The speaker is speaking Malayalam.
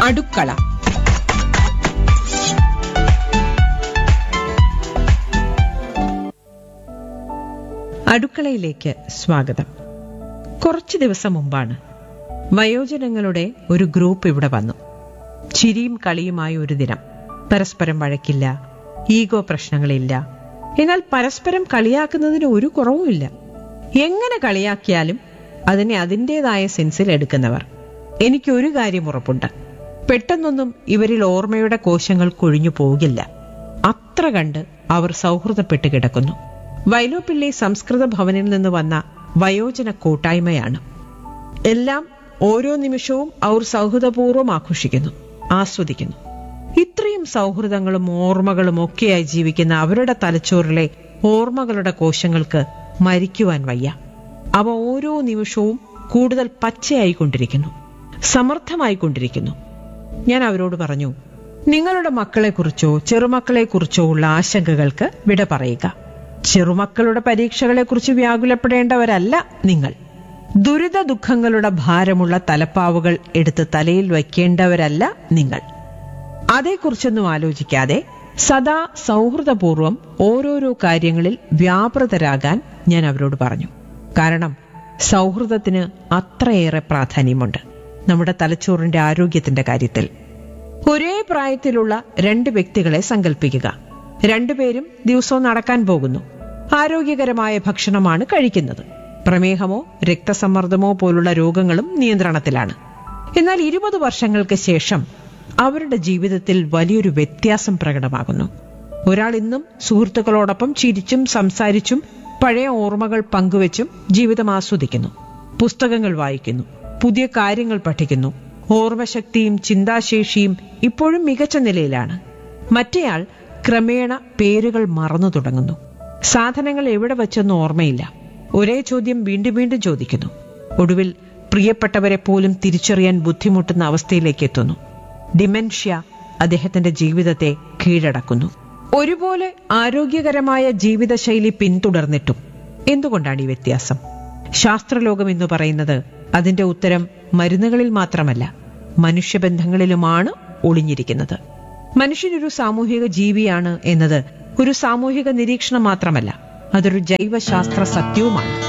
അടുക്കള അടുക്കളയിലേക്ക് സ്വാഗതം കുറച്ചു ദിവസം മുമ്പാണ് വയോജനങ്ങളുടെ ഒരു ഗ്രൂപ്പ് ഇവിടെ വന്നു ചിരിയും കളിയുമായ ഒരു ദിനം പരസ്പരം വഴക്കില്ല ഈഗോ പ്രശ്നങ്ങളില്ല എന്നാൽ പരസ്പരം കളിയാക്കുന്നതിന് ഒരു കുറവുമില്ല എങ്ങനെ കളിയാക്കിയാലും അതിനെ അതിൻ്റെതായ സെൻസിൽ എടുക്കുന്നവർ എനിക്ക് ഒരു കാര്യം ഉറപ്പുണ്ട് പെട്ടെന്നൊന്നും ഇവരിൽ ഓർമ്മയുടെ കോശങ്ങൾ കൊഴിഞ്ഞു പോകില്ല അത്ര കണ്ട് അവർ സൗഹൃദപ്പെട്ട് കിടക്കുന്നു വൈലോപ്പിള്ളി സംസ്കൃത ഭവനിൽ നിന്ന് വന്ന വയോജന കൂട്ടായ്മയാണ് എല്ലാം ഓരോ നിമിഷവും അവർ സൗഹൃദപൂർവ്വം ആഘോഷിക്കുന്നു ആസ്വദിക്കുന്നു ഇത്രയും സൗഹൃദങ്ങളും ഓർമ്മകളും ഒക്കെയായി ജീവിക്കുന്ന അവരുടെ തലച്ചോറിലെ ഓർമ്മകളുടെ കോശങ്ങൾക്ക് മരിക്കുവാൻ വയ്യ അവ ഓരോ നിമിഷവും കൂടുതൽ പച്ചയായിക്കൊണ്ടിരിക്കുന്നു സമർത്ഥമായിക്കൊണ്ടിരിക്കുന്നു ഞാൻ അവരോട് പറഞ്ഞു നിങ്ങളുടെ മക്കളെക്കുറിച്ചോ ചെറുമക്കളെക്കുറിച്ചോ ഉള്ള ആശങ്കകൾക്ക് വിട പറയുക ചെറുമക്കളുടെ പരീക്ഷകളെക്കുറിച്ച് വ്യാകുലപ്പെടേണ്ടവരല്ല നിങ്ങൾ ദുരിത ദുഃഖങ്ങളുടെ ഭാരമുള്ള തലപ്പാവുകൾ എടുത്ത് തലയിൽ വയ്ക്കേണ്ടവരല്ല നിങ്ങൾ അതേക്കുറിച്ചൊന്നും ആലോചിക്കാതെ സദാ സൗഹൃദപൂർവം ഓരോരോ കാര്യങ്ങളിൽ വ്യാപൃതരാകാൻ ഞാൻ അവരോട് പറഞ്ഞു കാരണം സൗഹൃദത്തിന് അത്രയേറെ പ്രാധാന്യമുണ്ട് നമ്മുടെ തലച്ചോറിന്റെ ആരോഗ്യത്തിന്റെ കാര്യത്തിൽ ഒരേ പ്രായത്തിലുള്ള രണ്ട് വ്യക്തികളെ സങ്കല്പിക്കുക രണ്ടുപേരും ദിവസവും നടക്കാൻ പോകുന്നു ആരോഗ്യകരമായ ഭക്ഷണമാണ് കഴിക്കുന്നത് പ്രമേഹമോ രക്തസമ്മർദ്ദമോ പോലുള്ള രോഗങ്ങളും നിയന്ത്രണത്തിലാണ് എന്നാൽ ഇരുപത് വർഷങ്ങൾക്ക് ശേഷം അവരുടെ ജീവിതത്തിൽ വലിയൊരു വ്യത്യാസം പ്രകടമാകുന്നു ഒരാൾ ഇന്നും സുഹൃത്തുക്കളോടൊപ്പം ചിരിച്ചും സംസാരിച്ചും പഴയ ഓർമ്മകൾ പങ്കുവച്ചും ജീവിതം ആസ്വദിക്കുന്നു പുസ്തകങ്ങൾ വായിക്കുന്നു പുതിയ കാര്യങ്ങൾ പഠിക്കുന്നു ഓർമ്മശക്തിയും ചിന്താശേഷിയും ഇപ്പോഴും മികച്ച നിലയിലാണ് മറ്റേയാൾ ക്രമേണ പേരുകൾ മറന്നു തുടങ്ങുന്നു സാധനങ്ങൾ എവിടെ വച്ചെന്ന് ഓർമ്മയില്ല ഒരേ ചോദ്യം വീണ്ടും വീണ്ടും ചോദിക്കുന്നു ഒടുവിൽ പ്രിയപ്പെട്ടവരെ പോലും തിരിച്ചറിയാൻ ബുദ്ധിമുട്ടുന്ന അവസ്ഥയിലേക്ക് എത്തുന്നു ഡിമെൻഷ്യ അദ്ദേഹത്തിന്റെ ജീവിതത്തെ കീഴടക്കുന്നു ഒരുപോലെ ആരോഗ്യകരമായ ജീവിതശൈലി പിന്തുടർന്നിട്ടും എന്തുകൊണ്ടാണ് ഈ വ്യത്യാസം ശാസ്ത്രലോകം എന്ന് പറയുന്നത് അതിന്റെ ഉത്തരം മരുന്നുകളിൽ മാത്രമല്ല മനുഷ്യബന്ധങ്ങളിലുമാണ് ഒളിഞ്ഞിരിക്കുന്നത് മനുഷ്യനൊരു സാമൂഹിക ജീവിയാണ് എന്നത് ഒരു സാമൂഹിക നിരീക്ഷണം മാത്രമല്ല അതൊരു ജൈവശാസ്ത്ര സത്യവുമാണ്